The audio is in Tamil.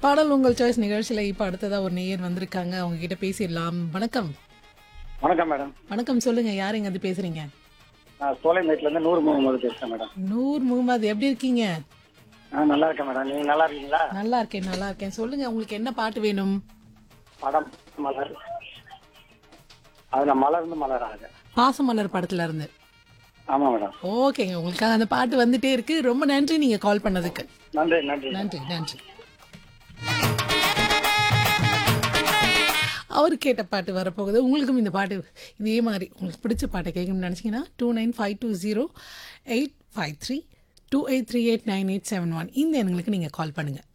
பாடல் உங்கள் சாய்ஸ் நிகழ்ச்சியில் இப்போ அடுத்ததா ஒரு நேயர் வந்திருக்காங்க அவங்க கிட்ட பேசிடலாம் வணக்கம் வணக்கம் மேடம் வணக்கம் சொல்லுங்க யார் எங்க இருந்து பேசுறீங்க நான் சோலைமேட்ல இருந்து நூறு முகமது பேசுறேன் மேடம் நூர் முகமது எப்படி இருக்கீங்க நான் நல்லா இருக்கேன் மேடம் நீங்க நல்லா இருக்கீங்களா நல்லா இருக்கேன் நல்லா இருக்கேன் சொல்லுங்க உங்களுக்கு என்ன பாட்டு வேணும் படம் மலர் அதுல மலர்ந்து மலர் ஆக பாசமலர் படத்துல இருந்து ஆமா மேடம் ஓகேங்க உங்களுக்காக அந்த பாட்டு வந்துட்டே இருக்கு ரொம்ப நன்றி நீங்க கால் பண்ணதுக்கு நன்றி நன்றி நன்றி நன்றி அவர் கேட்ட பாட்டு வரப்போகுது உங்களுக்கும் இந்த பாட்டு இதே மாதிரி உங்களுக்கு பிடிச்ச பாட்டை கேட்கணும்னு நினச்சிங்கன்னா two nine five two zero eight five three two eight three eight nine eight seven one இந்த எண்களுக்கு நீங்கள் கால் பண்ணுங்கள்